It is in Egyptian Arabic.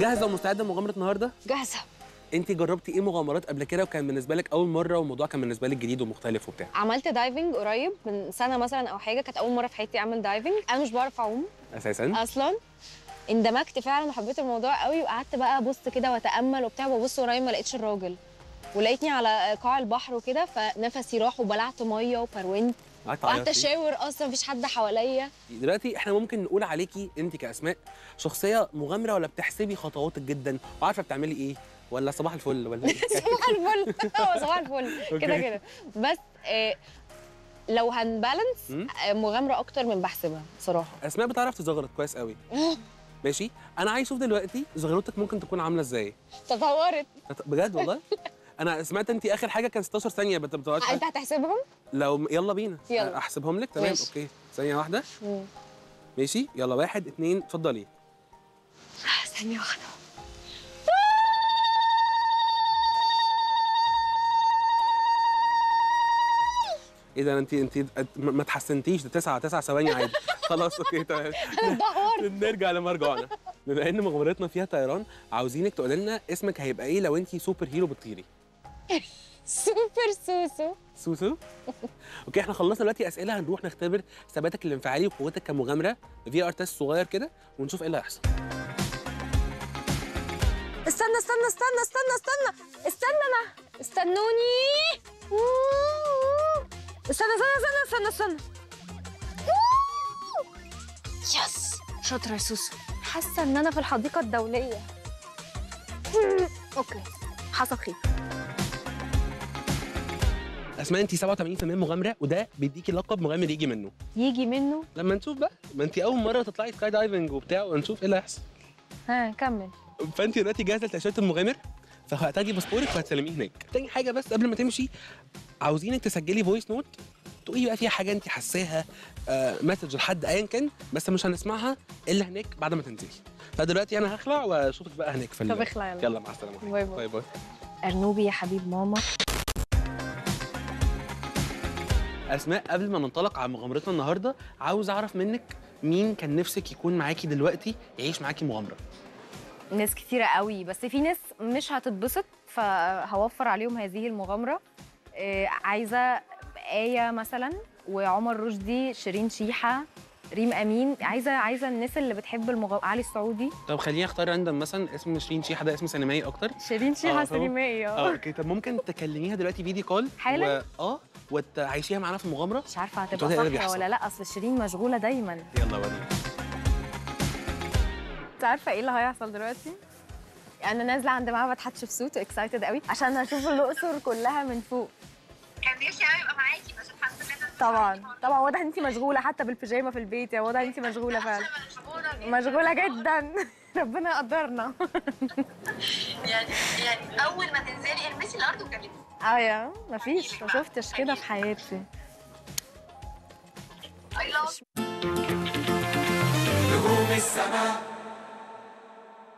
جاهزه ومستعده لمغامره النهارده جاهزه انت جربتي ايه مغامرات قبل كده وكان بالنسبه لك اول مره والموضوع كان بالنسبه لك جديد ومختلف وبتاع عملت دايفنج قريب من سنه مثلا او حاجه كانت اول مره في حياتي اعمل دايفنج انا مش بعرف اعوم اساسا اصلا اندمجت فعلا وحبيت الموضوع قوي وقعدت بقى ابص كده واتامل وبتاع وببص ورايا ما لقيتش الراجل ولقيتني على قاع البحر وكده فنفسي راح وبلعت ميه وفرونت قعدت وقعدت تعيطي. اشاور اصلا مفيش حد حواليا دلوقتي احنا ممكن نقول عليكي انت كاسماء شخصيه مغامره ولا بتحسبي خطواتك جدا وعارفه بتعملي ايه ولا صباح الفل ولا ايه صباح الفل هو صباح الفل كده أوكي. كده بس آه، لو هنبالانس مم. آه، مغامره اكتر من بحسبها صراحه اسماء بتعرف تزغرط كويس قوي ماشي انا عايز اشوف دلوقتي زغرتك ممكن تكون عامله ازاي تطورت بجد والله انا سمعت انت اخر حاجه كان 16 ثانيه بت- بتقعدي انت هتحسبهم لو يلا بينا يلا. احسبهم لك تمام ماشي. اوكي ثانيه واحده مم. ماشي يلا واحد اتنين اتفضلي ثانيه واحده ايه ده انت انت ما ما اتحسنتيش ده تسعة تسعة ثواني عادي خلاص اوكي تمام اتدهورت نرجع لمرجعنا بما ان مغامرتنا فيها طيران عاوزينك تقولي لنا اسمك هيبقى ايه لو انت سوبر هيرو بتطيري سوبر سوسو سوسو اوكي احنا خلصنا دلوقتي اسئله هنروح نختبر ثباتك الانفعالي وقوتك كمغامره في ار تيست صغير كده ونشوف ايه اللي هيحصل استنى استنى استنى استنى استنى استنى انا استنوني استنى استنى استنى استنى استنى يس شاطرة يا سوسو حاسة ان انا في الحديقة الدولية اوكي حصل خير اسماء انت 87% مغامره وده بيديكي لقب مغامر يجي منه يجي منه لما نشوف بقى ما انت اول مره تطلعي سكاي دايفنج وبتاع ونشوف ايه اللي هيحصل ها كمل فانت دلوقتي جاهزه لتاشيره المغامر فهتاخدي باسبورك وهتسلميه هناك تاني حاجه بس قبل ما تمشي عاوزينك تسجلي فويس نوت تقولي بقى فيها حاجه انت حاساها آه مسج لحد ايا كان بس مش هنسمعها الا هناك بعد ما تنزلي فدلوقتي انا هخلع واشوفك بقى هناك في ال- طب اخلع يلا يلا مع السلامه باي باي. باي باي ارنوبي يا حبيب ماما اسماء قبل ما ننطلق على مغامرتنا النهارده عاوز اعرف منك مين كان نفسك يكون معاكي دلوقتي يعيش معاكي مغامره ناس كتيرة قوي بس في ناس مش هتتبسط فهوفر عليهم هذه المغامرة آه، عايزة آية مثلا وعمر رشدي شيرين شيحة ريم أمين عايزة عايزة الناس اللي بتحب المغامرة علي السعودي طب خليني اختار راندم مثلا اسم شيرين شيحه ده اسم سينمائي اكتر شيرين آه، شيحة فاهمة؟ سينمائية اه اوكي طب ممكن تكلميها دلوقتي فيديو كول حالا؟ و... اه وتعيشيها معانا في المغامره مش عارفة بتقولي هتبقى إيه اللي صح بيحصل؟ ولا لا أصل شيرين مشغولة دايما يلا وريني انت عارفة ايه اللي هيحصل دلوقتي؟ انا نازله عند معبد حتشبسوت اكسايتد قوي عشان اشوف الاقصر كلها من فوق كان نفسي قوي ابقى معاكي بس الحمد لله طبعا طبعا واضح ان انت مشغوله حتى بالبيجامه في البيت يا واضح ان انت مشغوله فعلا مشغوله جدا ربنا يقدرنا يعني يعني اول ما تنزلي المسي الارض وكلميني اه يا مفيش ما شفتش كده في حياتي I love نجوم السماء